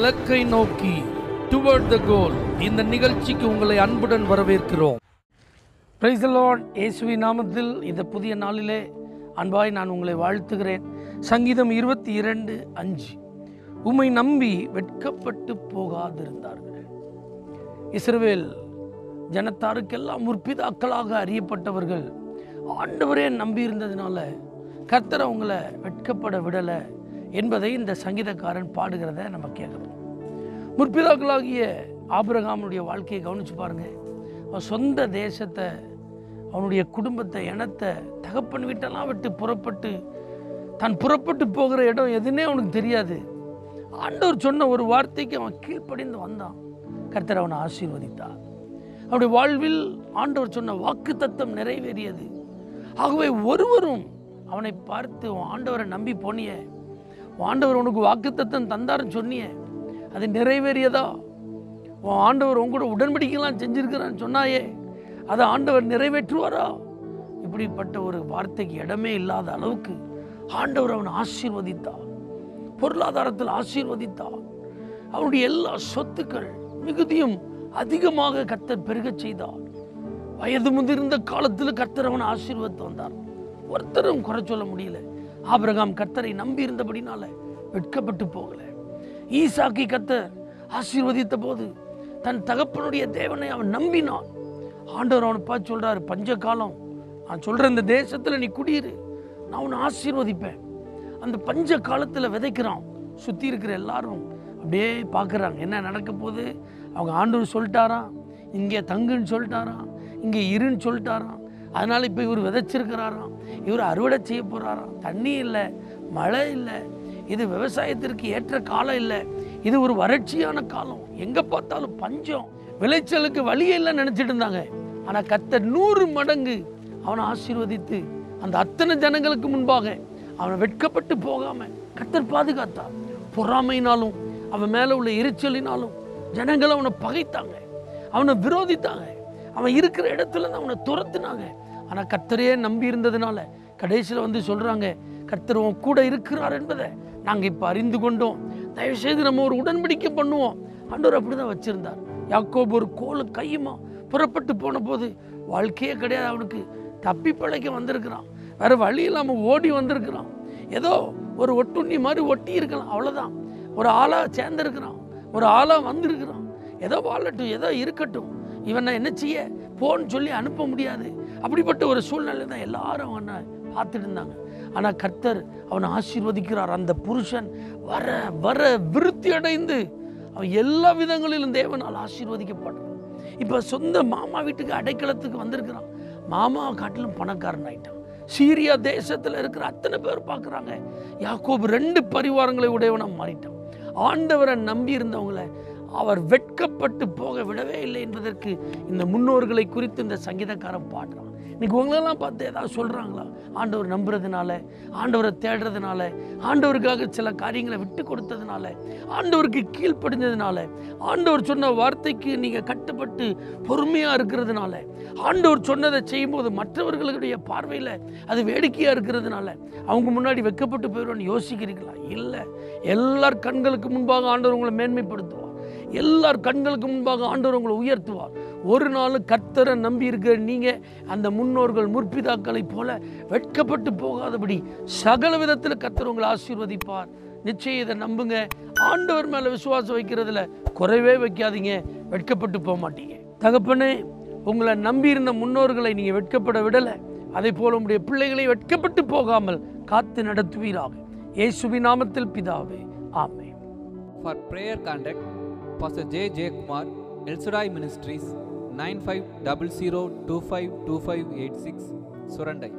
இலக்கை நோக்கி டுவர்ட் த கோல் இந்த நிகழ்ச்சிக்கு உங்களை அன்புடன் வரவேற்கிறோம் பிரைஸ் லார்ட் இயேசுவி நாமத்தில் இந்த புதிய நாளிலே அன்பாய் நான் உங்களை வாழ்த்துகிறேன் சங்கீதம் இருபத்தி இரண்டு அஞ்சு உம்மை நம்பி வெட்கப்பட்டு போகாதிருந்தார்கள் இஸ்ரவேல் ஜனத்தாருக்கெல்லாம் முற்பிதாக்களாக அறியப்பட்டவர்கள் ஆண்டவரே நம்பி இருந்ததுனால கர்த்தர் அவங்கள வெட்கப்பட விடலை என்பதை இந்த சங்கீதக்காரன் பாடுகிறத நம்ம கேட்குறோம் முற்பிதாக்களாகிய ஆபிரகாமுடைய வாழ்க்கையை கவனிச்சு பாருங்க அவன் சொந்த தேசத்தை அவனுடைய குடும்பத்தை இனத்தை தகப்பன் வீட்டெல்லாம் விட்டு புறப்பட்டு தான் புறப்பட்டு போகிற இடம் எதுன்னே அவனுக்கு தெரியாது ஆண்டவர் சொன்ன ஒரு வார்த்தைக்கு அவன் கீழ்ப்படிந்து வந்தான் கர்த்தர் அவனை ஆசீர்வதித்தார் அவனுடைய வாழ்வில் ஆண்டவர் சொன்ன வாக்கு தத்தம் நிறைவேறியது ஆகவே ஒருவரும் அவனை பார்த்து உன் ஆண்டவரை நம்பி போனிய உன் ஆண்டவர் உனக்கு வாக்கு தத்தம் தந்தாருன்னு சொன்னிய அது நிறைவேறியதா உன் ஆண்டவர் உன் கூட உடன்படிக்கைலாம் செஞ்சிருக்கிறான்னு சொன்னாயே அதை ஆண்டவர் நிறைவேற்றுவாரா இப்படிப்பட்ட ஒரு வார்த்தைக்கு இடமே இல்லாத அளவுக்கு ஆண்டவர் அவனை ஆசீர்வதித்தார் பொருளாதாரத்தில் ஆசீர்வதித்தார் அவனுடைய எல்லா சொத்துக்கள் மிகுதியும் அதிகமாக கர்த்தர் பெருகச் செய்தார் வயது முதிர்ந்த காலத்தில் கர்த்தர் அவனை ஆசீர்வதித்து வந்தார் ஒருத்தரும் குறை சொல்ல முடியல ஆபிரகாம் கர்த்தரை நம்பி இருந்தபடினால வெட்கப்பட்டு போகல ஈசாக்கி கர்த்தர் ஆசீர்வதித்த போது தன் தகப்பனுடைய தேவனை அவன் நம்பினான் ஆண்டவர் அவனை பார்த்து சொல்றாரு பஞ்ச காலம் நான் சொல்ற இந்த தேசத்துல நீ குடியிரு நான் உன்னை ஆசீர்வதிப்பேன் அந்த பஞ்ச காலத்துல விதைக்கிறான் சுத்தி இருக்கிற எல்லாரும் அப்படியே பார்க்குறாங்க என்ன நடக்க போகுது அவங்க ஆண்டவர் சொல்லிட்டாராம் இங்கே தங்குன்னு சொல்லிட்டாராம் இங்கே இருன்னு சொல்லிட்டாராம் அதனால இப்போ இவர் விதைச்சிருக்கிறாராம் இவர் அறுவடை செய்ய போறாராம் தண்ணி இல்லை மழை இல்லை இது விவசாயத்திற்கு ஏற்ற காலம் இல்லை இது ஒரு வறட்சியான காலம் எங்கே பார்த்தாலும் பஞ்சம் விளைச்சலுக்கு வழியே இல்லைன்னு நினச்சிட்டு இருந்தாங்க ஆனால் கத்த நூறு மடங்கு அவனை ஆசீர்வதித்து அந்த அத்தனை ஜனங்களுக்கு முன்பாக அவனை வெட்கப்பட்டு போகாம கத்தர் பாதுகாத்தார் பொறாமையினாலும் அவன் மேலே உள்ள எரிச்சலினாலும் ஜனங்கள் அவனை பகைத்தாங்க அவனை விரோதித்தாங்க அவன் இருக்கிற இடத்துல இருந்து அவனை துரத்துனாங்க ஆனால் கர்த்தரையே நம்பி இருந்ததுனால கடைசியில் வந்து சொல்கிறாங்க கர்த்தர் உன் கூட இருக்கிறார் என்பதை நாங்கள் இப்போ அறிந்து கொண்டோம் தயவுசெய்து நம்ம ஒரு உடன்படிக்கை பண்ணுவோம் ஆண்டவர் அப்படி தான் வச்சுருந்தார் யாக்கோபு ஒரு கோலு கையுமா புறப்பட்டு போன போது வாழ்க்கையே கிடையாது அவனுக்கு தப்பி பிழைக்க வந்திருக்கிறான் வேற வழி இல்லாமல் ஓடி வந்திருக்கிறான் ஏதோ ஒரு ஒட்டுண்ணி மாதிரி ஒட்டி இருக்கலாம் அவ்வளோதான் ஒரு ஆளாக சேர்ந்துருக்கிறான் ஒரு ஆளாக வந்திருக்கிறான் ஏதோ வாழட்டும் ஏதோ இருக்கட்டும் இவனை என்ன செய்ய போன்னு சொல்லி அனுப்ப முடியாது அப்படிப்பட்ட ஒரு சூழ்நிலை தான் எல்லாரும் அவனை பார்த்துட்டு இருந்தாங்க ஆனால் கர்த்தர் அவனை ஆசீர்வதிக்கிறார் அந்த புருஷன் வர வர விருத்தி அடைந்து அவன் எல்லா விதங்களிலும் தேவனால் ஆசீர்வதிக்கப்படுறான் இப்போ சொந்த மாமா வீட்டுக்கு அடைக்கலத்துக்கு வந்திருக்கிறான் மாமா காட்டிலும் பணக்காரன் ஆயிட்டான் சீரியா தேசத்தில் இருக்கிற அத்தனை பேர் பார்க்குறாங்க யாக்கோபு ரெண்டு பரிவாரங்களை உடையவனா மாறிட்டான் ஆண்டவரை நம்பி இருந்தவங்கள அவர் வெட்கப்பட்டு போக விடவே இல்லை என்பதற்கு இந்த முன்னோர்களை குறித்து இந்த சங்கீதக்காரன் பாடுறான் இன்னைக்கு உங்களெல்லாம் பார்த்து ஏதாவது சொல்கிறாங்களா ஆண்டவர் நம்புறதுனால ஆண்டவரை தேடுறதுனால ஆண்டவருக்காக சில காரியங்களை விட்டு கொடுத்ததுனால ஆண்டவருக்கு கீழ்ப்படிஞ்சதுனால ஆண்டவர் சொன்ன வார்த்தைக்கு நீங்கள் கட்டுப்பட்டு பொறுமையாக இருக்கிறதுனால ஆண்டவர் சொன்னதை செய்யும்போது மற்றவர்களுடைய பார்வையில் அது வேடிக்கையாக இருக்கிறதுனால அவங்க முன்னாடி வெக்கப்பட்டு போயிடுவோன்னு யோசிக்கிறீங்களா இல்லை எல்லார் கண்களுக்கு முன்பாக ஆண்டவர் உங்களை மேன்மைப்படுத்துவார் எல்லார் கண்களுக்கு முன்பாக ஆண்டவர் உங்களை உயர்த்துவார் ஒரு நாள் கர்த்தரை நம்பி இருக்கிற நீங்கள் அந்த முன்னோர்கள் முற்பிதாக்களைப் போல வெட்கப்பட்டு போகாதபடி சகல விதத்தில் கர்த்தர் உங்களை ஆசீர்வதிப்பார் நிச்சயம் இதை நம்புங்க ஆண்டவர் மேலே விசுவாசம் வைக்கிறதுல குறைவே வைக்காதீங்க வெட்கப்பட்டு போக மாட்டீங்க தகப்பனே உங்களை நம்பியிருந்த முன்னோர்களை நீங்கள் வெட்கப்பட விடலை அதே போல உங்களுடைய பிள்ளைகளை வெட்கப்பட்டு போகாமல் காத்து நடத்துவீராக இயேசுவின் நாமத்தில் பிதாவே ஆமென் For prayer contact, Pastor J. J. Kumar, El Shaddai Ministries, 9500252586, Surandai.